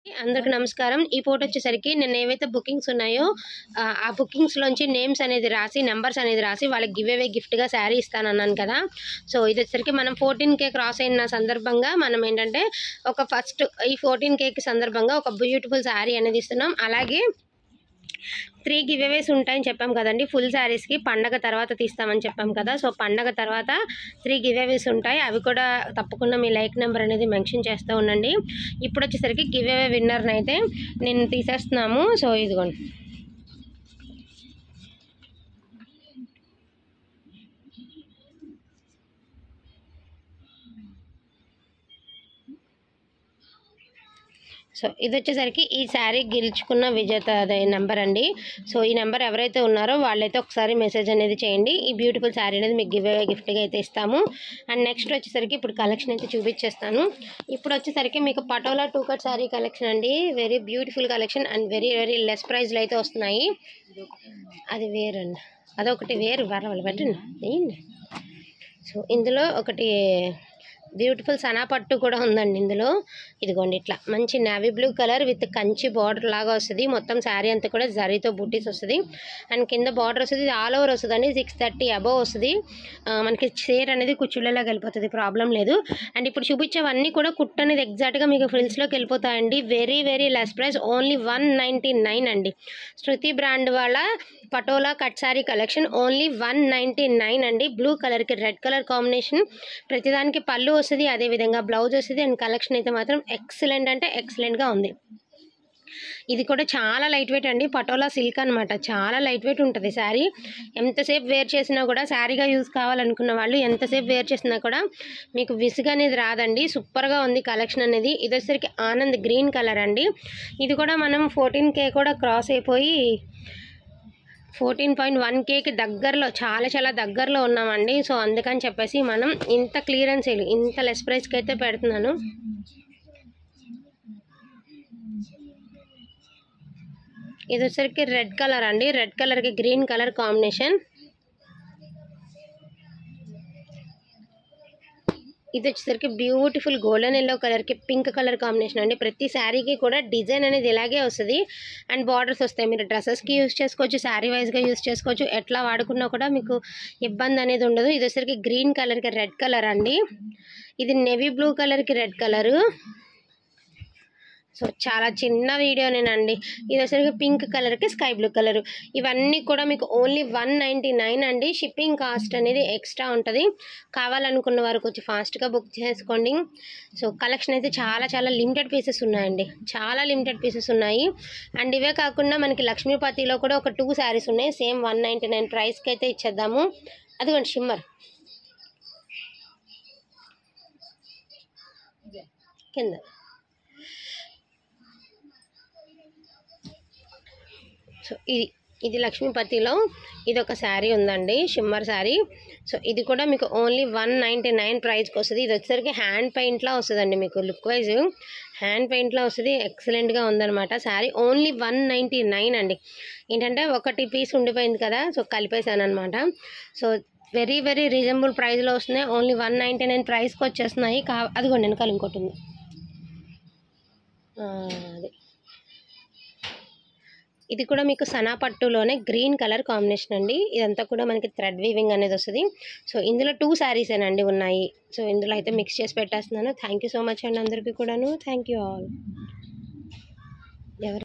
అందరికి నమస్కారం ఈ ఫోటో వచ్చేసరికి నేను ఏవైతే బుకింగ్స్ ఉన్నాయో ఆ, ఆ బుకింగ్స్ లోంచి నేమ్స్ అనేది రాసి నెంబర్స్ అనేది రాసి వాళ్ళకి గివ్ అవే గిఫ్ట్ గా శారీ ఇస్తానన్నాను కదా సో ఇది వచ్చేసరికి మనం ఫోర్టీన్ కే క్రాస్ అయిన సందర్భంగా మనం ఏంటంటే ఒక ఫస్ట్ ఈ ఫోర్టీన్ కేకి సందర్భంగా ఒక బ్యూటిఫుల్ శారీ అనేది ఇస్తున్నాం అలాగే త్రీ గివ్ అవేస్ ఉంటాయని చెప్పాం కదండి ఫుల్ శారీస్కి పండగ తర్వాత తీస్తామని చెప్పాం కదా సో పండగ తర్వాత త్రీ గివ్ అవేస్ ఉంటాయి అవి కూడా తప్పకుండా మీ లైక్ నెంబర్ అనేది మెన్షన్ చేస్తూ ఉండండి ఇప్పుడు వచ్చేసరికి గివ్ అవే విన్నర్ని అయితే నేను తీసేస్తున్నాము సో ఇదిగోండి సో ఇది వచ్చేసరికి ఈ శారీ గెలుచుకున్న విజేత అదే నెంబర్ అండి సో ఈ నెంబర్ ఎవరైతే ఉన్నారో వాళ్ళైతే ఒకసారి మెసేజ్ అనేది చేయండి ఈ బ్యూటిఫుల్ శారీ అనేది మీకు గివ్ అవే గిఫ్ట్గా అయితే ఇస్తాము అండ్ నెక్స్ట్ వచ్చేసరికి ఇప్పుడు కలెక్షన్ అయితే చూపించేస్తాను ఇప్పుడు వచ్చేసరికి మీకు Patola two cut sari collection అండి very beautiful collection and very very less ప్రైస్లో అయితే వస్తున్నాయి అది వేరండి అదొకటి వేరు వర వాళ్ళు పెట్టండి వేయండి సో ఇందులో ఒకటి బ్యూటిఫుల్ సనా పట్టు కూడా ఉందండి ఇందులో ఇదిగోండి ఇట్లా మంచి navy blue colour with Kanchi border లాగా వస్తుంది మొత్తం శారీ అంతా కూడా జరీతో బుట్టీస్ వస్తుంది అండ్ కింద బార్డర్ వస్తుంది ఆల్ ఓవర్ వస్తుంది అండి సిక్స్ థర్టీ అబవ్ వస్తుంది ఆ, మనకి చీర అనేది కుచ్చుళ్ళలా వెళ్ళిపోతుంది ప్రాబ్లం లేదు అండ్ ఇప్పుడు చూపించేవన్నీ కూడా కుట్ అనేది ఎగ్జాక్ట్గా మీకు ఫ్రిల్స్లోకి వెళ్ళిపోతాయండి very very less price only one ninety nine అండి శృతి బ్రాండ్ వాళ్ళ Patola cut sari collection only one ninety nine అండి బ్లూ కలర్కి రెడ్ కలర్ కాంబినేషన్ ప్రతిదానికి పళ్ళు వస్తుంది అదేవిధంగా బ్లౌజ్ వస్తుంది అండ్ కలెక్షన్ అయితే మాత్రం ఎక్సలెంట్ అంటే ఎక్సలెంట్గా ఉంది ఇది కూడా చాలా లైట్ వెయిట్ అండి పటోలా సిల్క్ అనమాట చాలా లైట్ వెయిట్ ఉంటుంది శారీ ఎంతసేపు వేర్ చేసినా కూడా శారీగా యూజ్ కావాలనుకున్న వాళ్ళు ఎంతసేపు వేర్ చేసినా కూడా మీకు విసుగు అనేది రాదండి సూపర్గా ఉంది కలెక్షన్ అనేది ఇది వచ్చేసరికి ఆనంద్ గ్రీన్ కలర్ అండి ఇది కూడా మనం ఫోర్టీన్ కే కూడా క్రాస్ అయిపోయి ఫోర్టీన్ పాయింట్ వన్ కేకి దగ్గరలో చాలా చాలా దగ్గరలో ఉన్నామండి సో అందుకని చెప్పేసి మనం ఇంత క్లియరెన్స్ ఇంత లెస్ ప్రైస్కి అయితే పెడుతున్నాను ఇది వచ్చరికి రెడ్ కలర్ అండి రెడ్ కలర్కి గ్రీన్ కలర్ కాంబినేషన్ ఇది వచ్చేసరికి బ్యూటిఫుల్ గోల్డెన్ ఎల్లో కలర్కి పింక్ కలర్ కాంబినేషన్ అండి ప్రతి శారీకి కూడా డిజైన్ అనేది ఇలాగే వస్తుంది అండ్ బార్డర్స్ వస్తాయి మీరు డ్రెస్సెస్కి యూస్ చేసుకోవచ్చు శారీ వైజ్గా యూస్ చేసుకోవచ్చు ఎట్లా వాడుకున్నా కూడా మీకు ఇబ్బంది అనేది ఉండదు ఇది వచ్చేసరికి గ్రీన్ కలర్కి రెడ్ కలర్ అండి ఇది నెవీ బ్లూ కలర్కి రెడ్ కలరు సో చాలా చిన్న వీడియోనేనండి ఇది వచ్చరికి పింక్ కలర్కి స్కై బ్లూ కలర్ ఇవన్నీ కూడా మీకు ఓన్లీ వన్ నైంటీ నైన్ అండి షిప్పింగ్ కాస్ట్ అనేది ఎక్స్ట్రా ఉంటుంది కావాలనుకున్న వారు కొంచెం ఫాస్ట్గా బుక్ చేసుకోండి సో కలెక్షన్ అయితే చాలా చాలా లిమిటెడ్ పీసెస్ ఉన్నాయండి చాలా లిమిటెడ్ పీసెస్ ఉన్నాయి అండ్ ఇవే కాకుండా మనకి లక్ష్మీపతిలో కూడా ఒక టూ శారీస్ ఉన్నాయి సేమ్ వన్ నైంటీ నైన్ ప్రైస్కి అయితే ఇచ్చేద్దాము అదిగోండి షిమ్మర్ కింద సో ఇది ఇది లక్ష్మీపతిలో ఇది ఒక శారీ ఉందండి షిమ్మర్ శారీ సో ఇది కూడా మీకు ఓన్లీ వన్ నైంటీ నైన్ ప్రైస్కి వస్తుంది ఇది వచ్చేసరికి హ్యాండ్ పెయింట్లా వస్తుందండి మీకు లుక్ వైజ్ హ్యాండ్ పెయింట్లో వస్తుంది ఎక్సలెంట్గా ఉందన్నమాట sari only one ninety nine అండి ఏంటంటే ఒకటి పీస్ ఉండిపోయింది కదా సో కలిపేశాను అనమాట సో వెరీ వెరీ రీజనబుల్ ప్రైస్లో వస్తున్నాయి ఓన్లీ వన్ నైంటీ నైన్ ప్రైస్కి వచ్చేస్తున్నాయి కా అదిగోండి వెనకాల ఇంకోటి ఉంది ఆ, అది ఇది కూడా మీకు సనా పట్టులోనే గ్రీన్ కలర్ కాంబినేషన్ అండి ఇదంతా కూడా మనకి థ్రెడ్ వీవింగ్ అనేది వస్తుంది సో ఇందులో టూ శారీసేనండి ఉన్నాయి సో ఇందులో అయితే మిక్స్ చేసి పెట్టేస్తున్నాను థ్యాంక్ యూ సో మచ్ అండి అందరికీ కూడాను థ్యాంక్ యూ ఆల్ ఎవరు